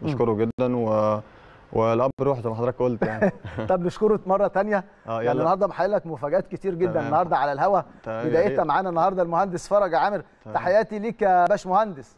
بشكره جدا و والاب روح زي ما حضرتك قلت يعني طب نشكره مره ثانيه اه يعني يلا النهارده محقق لك مفاجات كتير جدا تمام. النهارده على الهوا تمام، يا بدايتها ريت. معانا النهارده المهندس فرج عامر تمام. تحياتي ليك يا باشمهندس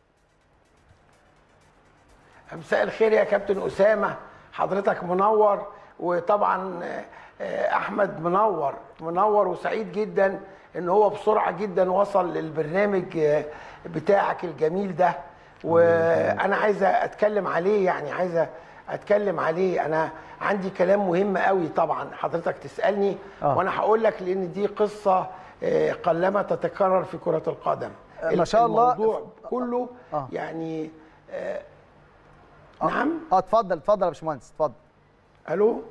مساء الخير يا كابتن اسامه حضرتك منور وطبعا آه، آه، احمد منور منور وسعيد جدا ان هو بسرعه جدا وصل للبرنامج آه، بتاعك الجميل ده وانا عايزه اتكلم عليه يعني عايزه اتكلم عليه انا عندي كلام مهم قوي طبعا حضرتك تسالني آه. وانا هقول لك لان دي قصه آه، قلما تتكرر في كره القدم آه، ما شاء الله. الموضوع كله آه. يعني آه، نعم اه اتفضل اتفضل يا باشمهندس اتفضل الو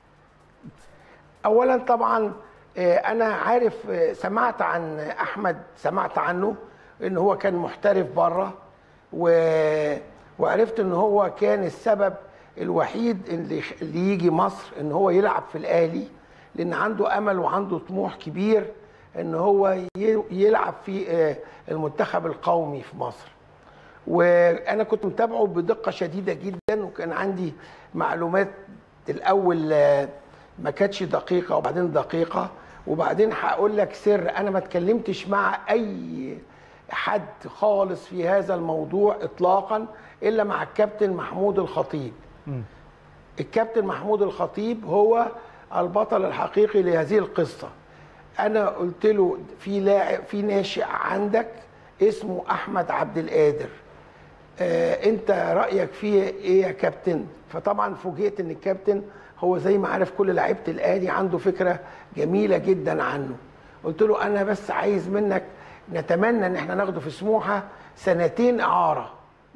اولا طبعا آه، انا عارف آه، سمعت عن احمد سمعت عنه ان هو كان محترف بره و... وعرفت ان هو كان السبب الوحيد اللي اللي يجي مصر ان هو يلعب في الاهلي لان عنده امل وعنده طموح كبير ان هو ي- يلعب في آه، المنتخب القومي في مصر وانا كنت متابعه بدقه شديده جدا وكان عندي معلومات الاول آه، ما كانتش دقيقه وبعدين دقيقه وبعدين هقول لك سر انا ما اتكلمتش مع اي حد خالص في هذا الموضوع اطلاقا الا مع الكابتن محمود الخطيب الكابتن محمود الخطيب هو البطل الحقيقي لهذه القصه انا قلت له في لاعب في ناشئ عندك اسمه احمد عبد القادر آه انت رايك فيه ايه يا كابتن فطبعا فوجئت ان الكابتن هو زي ما عارف كل لعيبه الاهلي عنده فكره جميله جدا عنه قلت له انا بس عايز منك نتمنى ان احنا ناخده في سموحه سنتين اعاره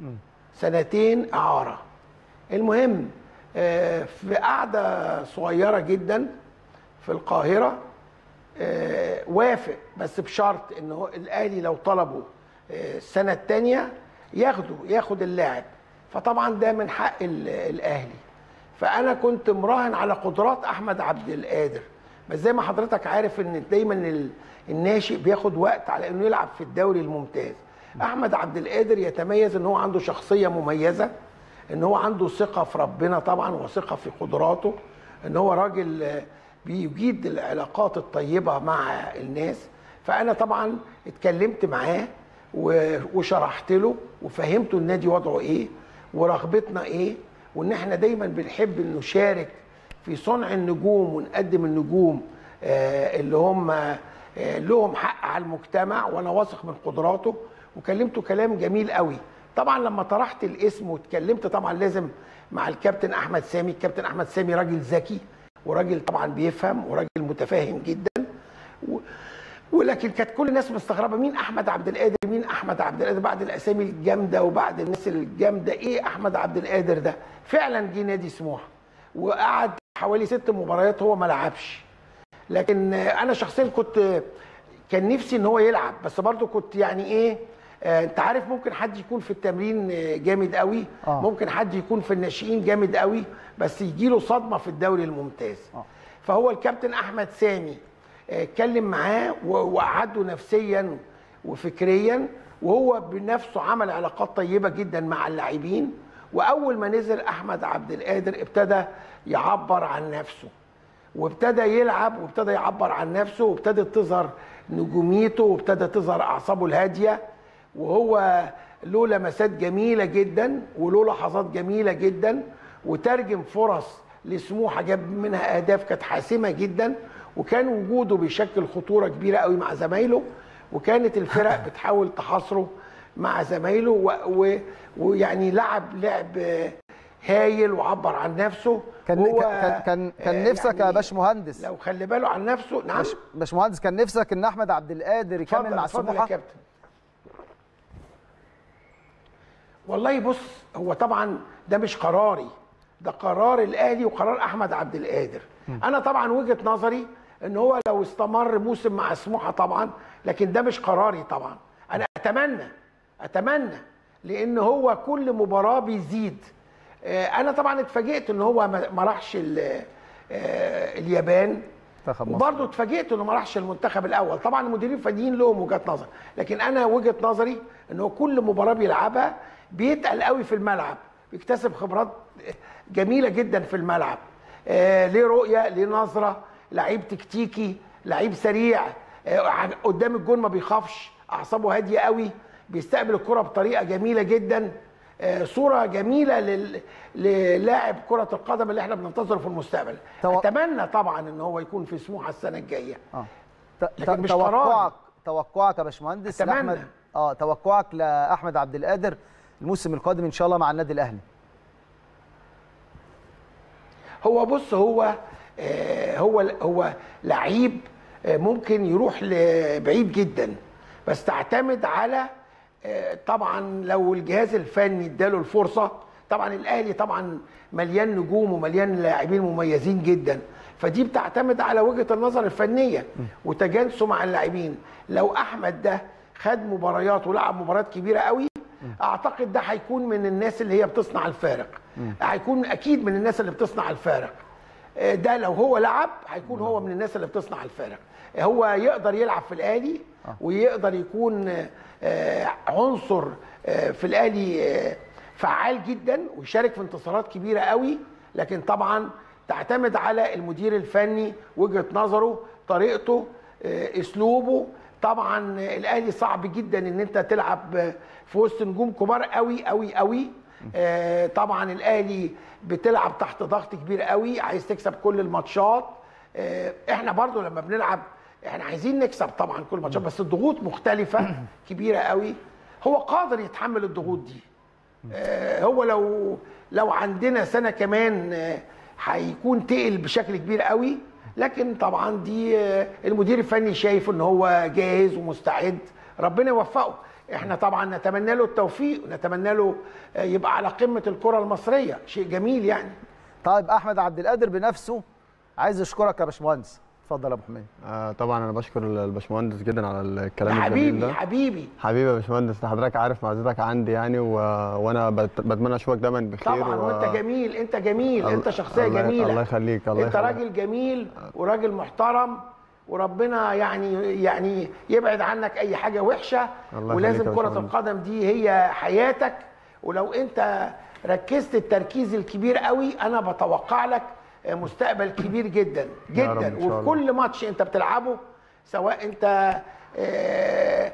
سنتين اعاره المهم آه، في قعده صغيره جدا في القاهره آه، وافق بس بشرط ان هو الاهلي لو طلبوا آه، السنه الثانيه ياخده ياخد اللاعب فطبعا ده من حق ال- الاهلي فانا كنت مراهن على قدرات احمد عبد القادر بس زي ما حضرتك عارف ان دايما ال- الناشئ بياخد وقت على انه يلعب في الدوري الممتاز احمد عبد القادر يتميز ان هو عنده شخصيه مميزه ان هو عنده ثقه في ربنا طبعا وثقه في قدراته ان هو راجل آه، بيجيد العلاقات الطيبه مع الناس فانا طبعا اتكلمت معاه و- وشرحت له وفهمته النادي وضعه ايه ورغبتنا ايه وان احنا دايما بنحب إن نشارك في صنع النجوم ونقدم النجوم آه، اللي هم آه، لهم حق على المجتمع وانا واثق من قدراته وكلمته كلام جميل قوي طبعا لما طرحت الاسم واتكلمت طبعا لازم مع الكابتن احمد سامي الكابتن احمد سامي راجل ذكي وراجل طبعا بيفهم وراجل متفاهم جدا و... ولكن كانت كل الناس مستغربه مين احمد عبد القادر مين احمد عبد القادر بعد الاسامي الجامده وبعد الناس الجامده ايه احمد عبد القادر ده فعلا جه نادي سموحه وقعد حوالي ست مباريات هو ما لعبش لكن انا شخصيا كنت كان نفسي ان هو يلعب بس برضو كنت يعني ايه آه، انت عارف ممكن حد يكون في التمرين آه، جامد قوي آه. ممكن حد يكون في الناشئين جامد قوي بس يجي له صدمه في الدوري الممتاز آه. فهو الكابتن احمد سامي آه، اتكلم معاه و- وقعده نفسيا وفكريا وهو بنفسه عمل علاقات طيبه جدا مع اللاعبين واول ما نزل احمد عبد القادر ابتدى يعبر عن نفسه وابتدى يلعب وابتدى يعبر عن نفسه وابتدت تظهر نجوميته وابتدى تظهر اعصابه الهاديه وهو له لمسات جميله جدا وله لحظات جميله جدا وترجم فرص لسموحه جاب منها اهداف كانت حاسمه جدا وكان وجوده بيشكل خطوره كبيره قوي مع زمايله وكانت الفرق بتحاول تحاصره مع زمايله و- و- ويعني لعب لعب آه، هايل وعبر عن نفسه كان وهو، كان كان, كان آه، نفسك يا يعني باشمهندس لو خلي باله عن نفسه نعم باش- باشمهندس كان نفسك ان احمد عبد القادر يكمل اتفضل مع اتفضل يا سموحه كابتن والله بص هو طبعا ده مش قراري ده قرار الاهلي وقرار احمد عبد القادر انا طبعا وجهه نظري ان هو لو استمر موسم مع سموحه طبعا لكن ده مش قراري طبعا انا اتمنى اتمنى لان هو كل مباراه بيزيد آه، انا طبعا اتفاجئت ان هو ما ما راحش ال- آه، اليابان منتخب مصر. وبرضه اتفاجئت انه ما راحش المنتخب الاول طبعا المديرين الفنيين لهم وجهات نظر لكن انا وجهه نظري ان هو كل مباراه بيلعبها بيتقل قوي في الملعب بيكتسب خبرات جميله جدا في الملعب آه ليه رؤيه ليه نظره لعيب تكتيكي لعيب سريع آه قدام الجون ما بيخافش اعصابه هاديه قوي بيستقبل الكره بطريقه جميله جدا آه صوره جميله لل... للاعب كره القدم اللي احنا بننتظره في المستقبل تو- اتمنى طبعا ان هو يكون في سموحه السنه الجايه اه ت- لكن ت- مش توقعك قراري. توقعك يا باشمهندس أتمنى. لاحمد اه توقعك لاحمد عبد القادر الموسم القادم ان شاء الله مع النادي الاهلي هو بص هو آه، هو هو لعيب آه، ممكن يروح لبعيد جدا بس تعتمد على آه، طبعا لو الجهاز الفني اداله الفرصه طبعا الاهلي طبعا مليان نجوم ومليان لاعبين مميزين جدا فدي بتعتمد على وجهه النظر الفنيه وتجانسه مع اللاعبين لو احمد ده خد مباريات ولعب مباريات كبيره قوي اعتقد ده هيكون من الناس اللي هي بتصنع الفارق هيكون اكيد من الناس اللي بتصنع الفارق آه، ده لو هو لعب هيكون هو من الناس اللي بتصنع الفارق آه، هو يقدر يلعب في الاهلي ويقدر يكون آه، عنصر آه، في الاهلي آه، فعال جدا ويشارك في انتصارات كبيره قوي لكن طبعا تعتمد على المدير الفني وجهه نظره طريقته آه، اسلوبه طبعا الاهلي صعب جدا ان انت تلعب في وسط نجوم كبار قوي قوي قوي آه، طبعا الاهلي بتلعب تحت ضغط كبير قوي عايز تكسب كل الماتشات آه، احنا برضو لما بنلعب احنا عايزين نكسب طبعا كل الماتشات بس الضغوط مختلفه كبيره قوي هو قادر يتحمل الضغوط دي آه، هو لو لو عندنا سنه كمان آه، هيكون تقل بشكل كبير قوي لكن طبعا دي آه، المدير الفني شايف ان هو جاهز ومستعد ربنا يوفقه احنا طبعا نتمنى له التوفيق ونتمنى له آه، يبقى على قمه الكره المصريه شيء جميل يعني طيب احمد عبد القادر بنفسه عايز اشكرك يا باشمهندس اتفضل يا ابو حميد آه طبعا انا بشكر الباشمهندس جدا على الكلام الجميل حبيبي ده حبيبي حبيبي يا باشمهندس حضرتك عارف معزتك عندي يعني و... وانا بت... بتمنى اشوفك دايما بخير طبعا و... وانت جميل انت جميل انت الله- شخصيه الله- جميله الله يخليك، الله انت يخليك. راجل جميل وراجل محترم وربنا يعني يعني يبعد عنك اي حاجه وحشه الله ولازم يخليك يا كره باشمهندس. القدم دي هي حياتك ولو انت ركزت التركيز الكبير قوي انا بتوقع لك مستقبل كبير جدا يا رب جدا إن شاء الله. وفي كل ماتش انت بتلعبه سواء انت آه،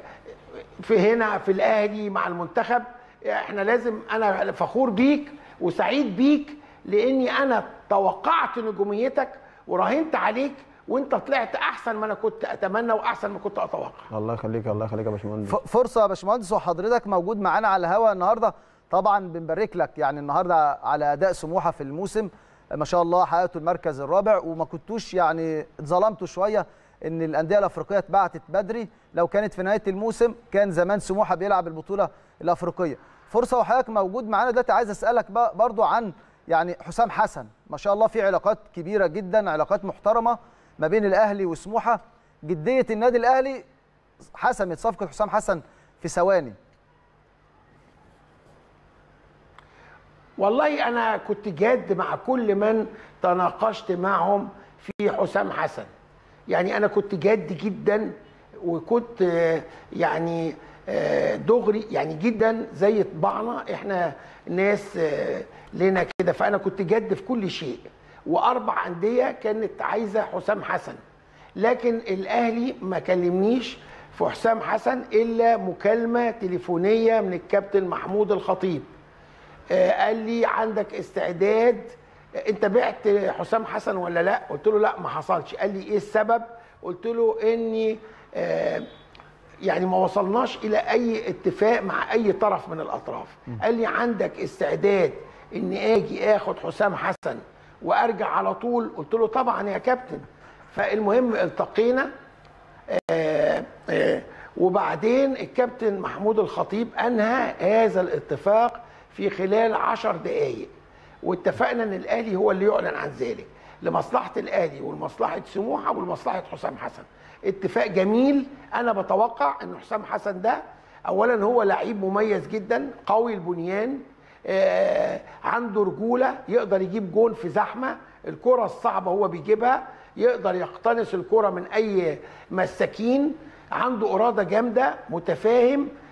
في هنا في الاهلي مع المنتخب احنا لازم انا فخور بيك وسعيد بيك لاني انا توقعت نجوميتك وراهنت عليك وانت طلعت احسن ما انا كنت اتمنى واحسن ما كنت اتوقع الله يخليك الله يخليك يا باشمهندس ف- فرصه يا باشمهندس وحضرتك موجود معانا على الهواء النهارده طبعا بنبارك لك يعني النهارده على اداء سموحه في الموسم ما شاء الله حققتوا المركز الرابع وما كنتوش يعني اتظلمتوا شويه ان الانديه الافريقيه اتبعتت بدري لو كانت في نهايه الموسم كان زمان سموحه بيلعب البطوله الافريقيه فرصه وحضرتك موجود معانا دلوقتي عايز اسالك بقى برضو عن يعني حسام حسن ما شاء الله في علاقات كبيره جدا علاقات محترمه ما بين الاهلي وسموحه جديه النادي الاهلي حسمت صفقه حسام حسن في ثواني والله انا كنت جاد مع كل من تناقشت معهم في حسام حسن يعني انا كنت جاد جدا وكنت آه، يعني آه، دغري يعني جدا زي طباعنا احنا ناس آه، لنا كده فانا كنت جد في كل شيء واربع انديه كانت عايزه حسام حسن لكن الاهلي ما كلمنيش في حسام حسن الا مكالمه تليفونيه من الكابتن محمود الخطيب آه، قال لي عندك استعداد آه، انت بعت حسام حسن ولا لا قلت له لا ما حصلش قال لي ايه السبب قلت له اني آه، يعني ما وصلناش الى اي اتفاق مع اي طرف من الاطراف قال لي عندك استعداد اني اجي اخد حسام حسن وارجع على طول قلت له طبعا يا كابتن فالمهم التقينا آه، آه، وبعدين الكابتن محمود الخطيب انهى هذا الاتفاق في خلال عشر دقائق واتفقنا ان الاهلي هو اللي يعلن عن ذلك لمصلحه الاهلي ولمصلحه سموحه ولمصلحه حسام حسن اتفاق جميل انا بتوقع ان حسام حسن ده اولا هو لعيب مميز جدا قوي البنيان آه، عنده رجوله يقدر يجيب جون في زحمه الكره الصعبه هو بيجيبها يقدر يقتنص الكره من اي مساكين عنده اراده جامده متفاهم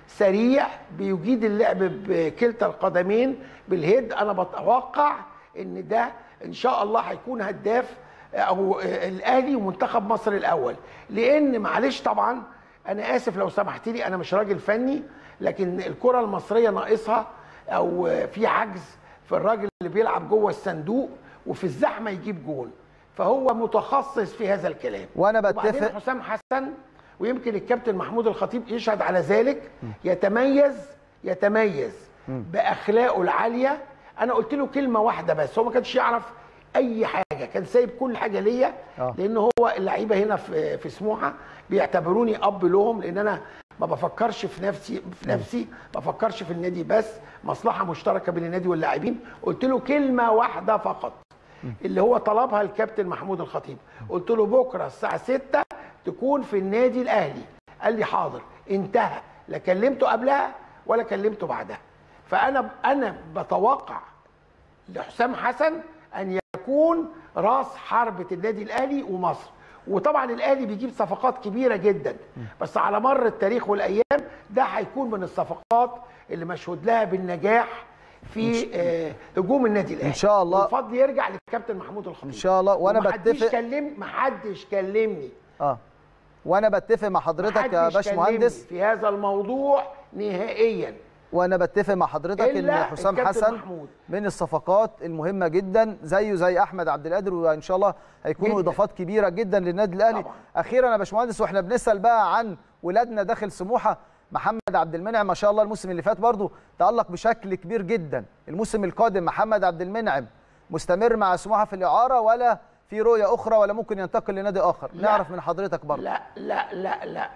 سريع بيجيد اللعب بكلتا القدمين بالهيد انا بتوقع ان ده ان شاء الله هيكون هداف او الاهلي ومنتخب مصر الاول لان معلش طبعا انا اسف لو سمحت لي انا مش راجل فني لكن الكره المصريه ناقصها او في عجز في الراجل اللي بيلعب جوه الصندوق وفي الزحمه يجيب جول فهو متخصص في هذا الكلام وأنا وبعدين بتفق- حسام حسن ويمكن الكابتن محمود الخطيب يشهد على ذلك يتميز يتميز باخلاقه العاليه انا قلت له كلمه واحده بس هو ما كانش يعرف اي حاجه كان سايب كل حاجه ليا آه. لان هو اللعيبه هنا في في سموحه بيعتبروني اب لهم لان انا ما بفكرش في نفسي في نفسي ما بفكرش في النادي بس مصلحه مشتركه بين النادي واللاعبين قلت له كلمه واحده فقط اللي هو طلبها الكابتن محمود الخطيب قلت له بكره الساعه 6 تكون في النادي الاهلي قال لي حاضر انتهى لا كلمته قبلها ولا كلمته بعدها فانا انا بتوقع لحسام حسن ان يكون راس حربة النادي الاهلي ومصر وطبعا الاهلي بيجيب صفقات كبيره جدا بس على مر التاريخ والايام ده هيكون من الصفقات اللي مشهود لها بالنجاح في آه، هجوم النادي الاهلي إن شاء الله. الفضل يرجع للكابتن محمود الخطيب إن شاء الله، وأنا ومحدش بتفق- كلم محدش كلمني اه وانا بتفق مع حضرتك يا محدش باشمهندس كلمني في هذا الموضوع نهائيا وانا بتفق مع حضرتك ان إلا حسام الكابتن حسن محمود. من الصفقات المهمه جدا زيه زي احمد عبد القادر وان شاء الله هيكونوا جداً. اضافات كبيره جدا للنادي الاهلي طبعاً. اخيرا يا باشمهندس واحنا بنسال بقى عن ولادنا داخل سموحه محمد عبد المنعم ما شاء الله الموسم اللي فات برضه تالق بشكل كبير جدا الموسم القادم محمد عبد المنعم مستمر مع سموحه في الاعاره ولا في رؤيه اخرى ولا ممكن ينتقل لنادي اخر لا. نعرف من حضرتك برضه لا لا لا لا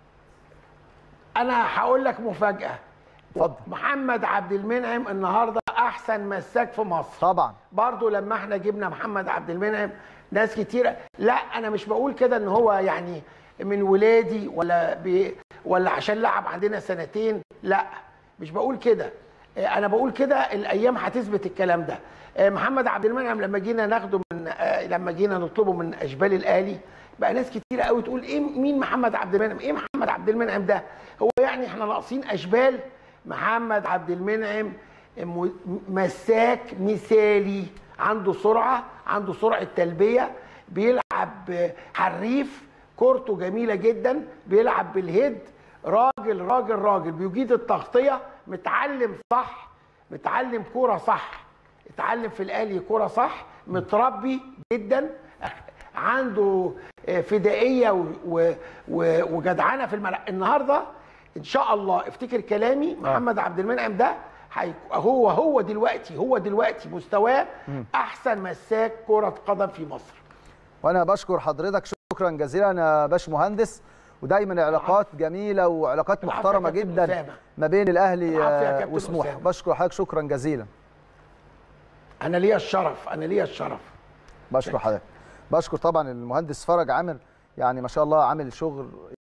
انا هقول لك مفاجاه اتفضل. محمد عبد المنعم النهارده احسن مساك في مصر طبعا برضو لما احنا جبنا محمد عبد المنعم ناس كتيرة لا انا مش بقول كده ان هو يعني من ولادي ولا بي ولا عشان لعب عندنا سنتين لا مش بقول كده اه، انا بقول كده الايام هتثبت الكلام ده اه، محمد عبد المنعم لما جينا ناخده من اه، لما جينا نطلبه من اشبال الاهلي بقى ناس كتيرة قوي تقول ايه مين محمد عبد المنعم ايه محمد عبد المنعم ده هو يعني احنا ناقصين اشبال محمد عبد المنعم م- مساك مثالي عنده سرعه عنده سرعه تلبيه بيلعب حريف كورته جميله جدا بيلعب بالهيد راجل راجل راجل بيجيد التغطيه متعلم صح متعلم كوره صح اتعلم في الاهلي كوره صح متربي جدا عنده فدائيه و- و- و- وجدعنه في الملعب النهارده ان شاء الله افتكر كلامي محمد عبد المنعم ده هي- هو هو دلوقتي هو دلوقتي مستواه احسن مساك كره قدم في مصر وانا بشكر حضرتك شكرا جزيلا يا باشمهندس ودايما العلاقات جميله وعلاقات العفو يا محترمه كابتن جدا أسامة. ما بين الاهلي العفو يا آه، كابتن وسموحه أسامة. بشكر حضرتك شكرا جزيلا انا ليا الشرف انا ليا الشرف بشكر حضرتك بشكر طبعا المهندس فرج عامر يعني ما شاء الله عامل شغل